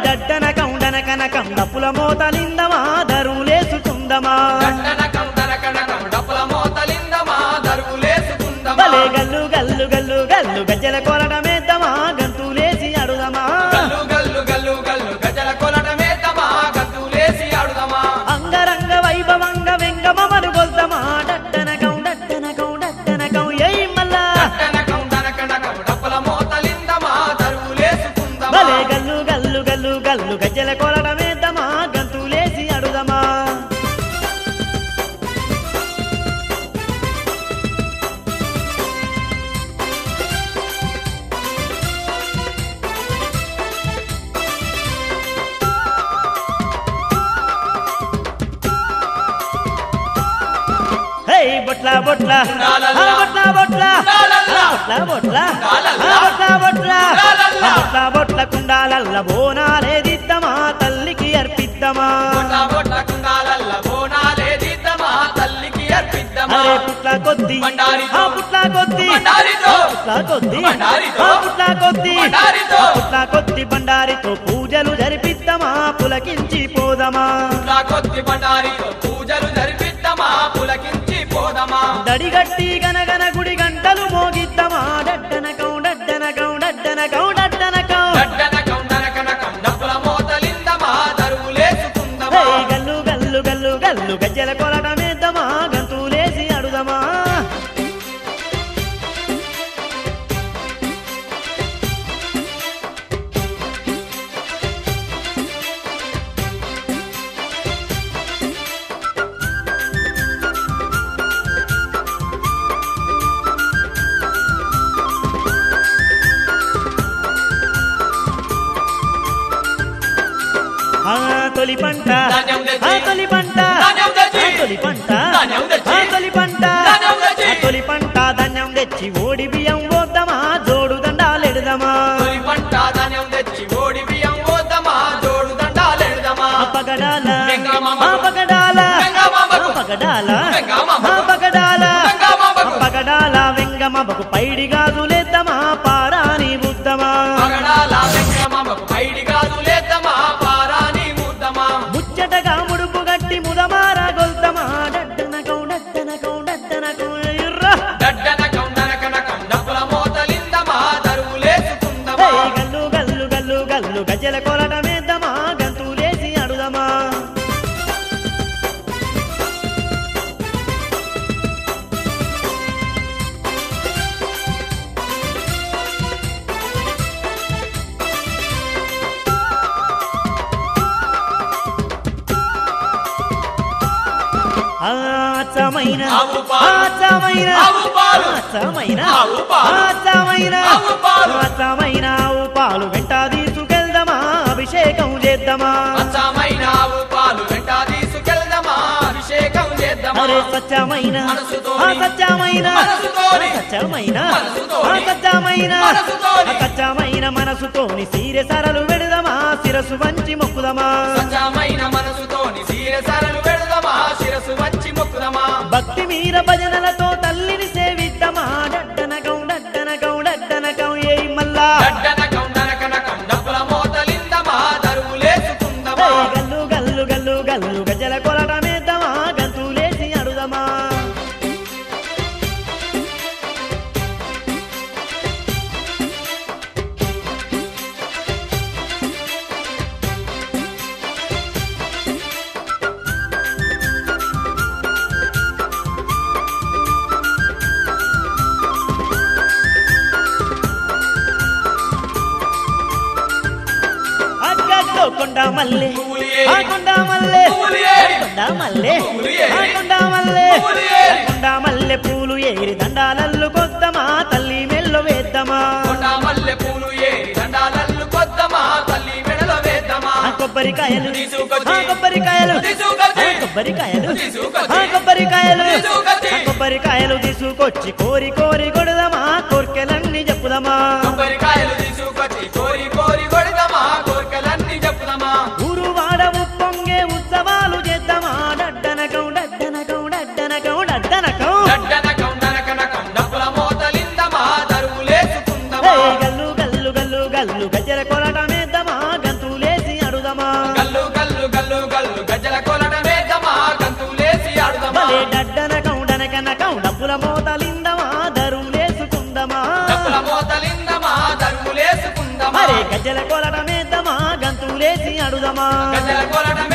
డడ్డనకం డనకనకం డప్పుల మోతలిందమా దరువులేసుకుందమా గంటనకం దనకనకం డప్పుల మోతలిందమా దరువులేసుకుందమా భలే గల్లు గల్లు గల్లు గల్లు గజ్జల కొరడమేద్దామా గంతులేసి అడుదమా గల్లు గల్లు గల్లు గల్లు గజల కొలటమేద్దామా గంతులేసి ఆడుదమా అంగరంగ వైభవంగ వెంగమమను గొల్దమా డడ్డనకం డడ్డనకం డడ్డనకం ఏయ్ మల్లా గంటనకం దనకనకం డప్పుల మోతలిందమా దరువులేసుకుందమా భలే గల్లు గల్లు గల్లు గల్లు గజ్జల కొరడమేద్దామా గంతులేసి అడుదమా హే బొట్ల బొట్ల లాలల్లా. ఆ బొట్ల బొట్ల లాలల్లా. ఆ బొట్ల బొట్ల లాలల్లా. ఆ బొట్ల బొట్ల లాలల్లా. ఆ బొట్ల బొట్ల కుండాలల్ల బోనాలే దిద్దమా తల్లికి అర్పిద్దమా బొట్ట బొట్ట కుండాలల్ల బోనాలే దిద్దమా తల్లికి అర్పిద్దమా అరే పుట్ల కొద్ది బండారితో. ఆ పుట్ల కొద్ది బండారితో. పుట్ల కొద్ది బండారితో. ఆ పుట్ల కొద్ది బండారితో. ఆ పుట్ల కొద్ది బండారితో పూజలు జరిపిద్దమా పులకించి పోదమా నా కొద్ది బండారితో పూజలు జరిపిద్దమా పులకించి పోదమా దడిగట్టి గనగన గుడి గంటలు మోగిద్దమా డడ్డనకం డడ్డనకం డడ్డనకం డడ్డనకం గడ్డనకం దనకనకం డప్పుల మోతలిందమా దరువులేసుకుందమా హే గల్లు గల్లు గల్లు గల్లు గజ్జల కొలటమేద్దమా గంతులేసి అడుదమా ఆ తొలి పంట ధాన్యం తెచ్చి. ఆ తొలి పంట ధాన్యం తెచ్చి. ఆ తొలి పంట ధాన్యం తెచ్చి. ఆ తొలి పంట ధాన్యం తెచ్చి. ఆ తొలి పంట ధాన్యం తెచ్చి ఓడి బియ్యం పోద్దామా జోడు దండాలెడదామా తొలి పంట ధాన్యం తెచ్చి ఓడి బియ్యం పోద్దమా జోడు దండాలెడదమా ఆ పగడాల వెంగమాంబకు. ఆ పగడాల వెంగమాంబకు. ఆ పగడాల వెంగమాంబకు. ఆ పగడాల వెంగమాంబకు. ఆ పగడాల వెంగమబకు పైడి గాజులేద్దామా పారాని బుద్ధమా పగడాల వెంకమ్మకు పైడి గాజు లేద్దమా పారాని ముద్దమా ముచ్చటగా ముడుపు గట్టి ముదమారా గొల్తమా డడ్డనకం డడ్డనకం డడ్డనకం ఎర్రా దడ్డనకం దనకనకం డప్పుల మోతలిందమా దరువులేసుకుందమా హే గల్లు గల్లు గల్లు గల్లు గజ్జల కొలటమేద్దామా గంతులేసి అడుదమా ఆచమైన ఆవు పాలు. ఆచమైన ఆవు పాలు. ఆచమైన ఆవు పాలు. ఆచమైన ఆవు పాలు. ఆచమైన ఆవు పాలు వెంట తీసుకెళ్దామా అభిషేకం చేద్దామా అచ్చమైన ఆవు పాలు వెంట తీసుకెళ్దమా అభిషేకం చేద్దామా అరే సత్యమైన మనసుతోని. ఆ సత్యమైన మనసుతోని. ఆ సత్యమైన మనసుతోని. ఆ సత్యమైన మనసుతోని. ఆ సత్యమైన మనసుతోని సీరె సరలు వెడదమా శిరసు వంచి మొక్కుదమా సత్యమైన మనసుతోని సీర సరలు పెడదమా శిరసు వచ్చి మొక్కుదమా భక్తి మీర భజనలతో తల్లిని సేవిద్దమా డడ్డనకం డడ్డనకం డడ్డనకం ఏ మల్లా దడ్డనకం దనకనకం డప్పుల మోతలిందమా హే దరువులేసుకుందమా గల్లు గల్లు గల్లు గల్లు గజల కొలటమేద్దామా గంతులేసి అడుదమా అగ్గో కొండ మల్లె పువ్వులు ఏరి. ఆ కొండ మల్లె పువ్వులు ఏరి. కొండ మల్లె పువ్వులు ఏరి. ఆ కొండ మల్లె పువ్వులు ఏరి. కొండ మల్లె పూలు ఏరి దండాలల్లు కొద్దమా తల్లి మెల్లో వేద్దామా కొండ మల్లె పూలు ఏరి దండాలల్లు కొద్దమా తల్లి మెడల వేద్దమా ఆ కొబ్బరికాయలు తీసుకొచ్చి. ఆ కొబ్బరికాయలు తీసుకొచ్చి. ఆ కొబ్బరికాయలు తీసుకొచ్చి. ఆ కొబ్బరికాయలు తీసుకొచ్చి. ఆ కొబ్బరికాయలు తీసుకొచ్చి కోరి కోరి కొడదమా కోర్కెలన్నీ చెప్పుదమా కొబ్బరికాయలు తీసుకొచ్చి కోరి కోరి కొడదమా కోరికలన్నీ చెప్పుదమా ఊరు వాడ ఉప్పొంగే ఉత్సవాలు చేద్దామా డడ్డనకం డడ్డనకం డడ్డనకం డడ్డనకం దడ్డనకం దనకనకం డప్పుల మోతలిందమా దరువులేసుకుందమా హే గల్లు గల్లు గల్లు గల్లు గజ్జల కొలటమేద్దామా గంతులేసి మోతలిందమా దరువులేసుకుందమా డప్పుల మోతలిందమా దరువులేసుకుందమా మరే గజ్జల కొలటమేద్దమా గంతులేసి అడుదమా గజల కొలట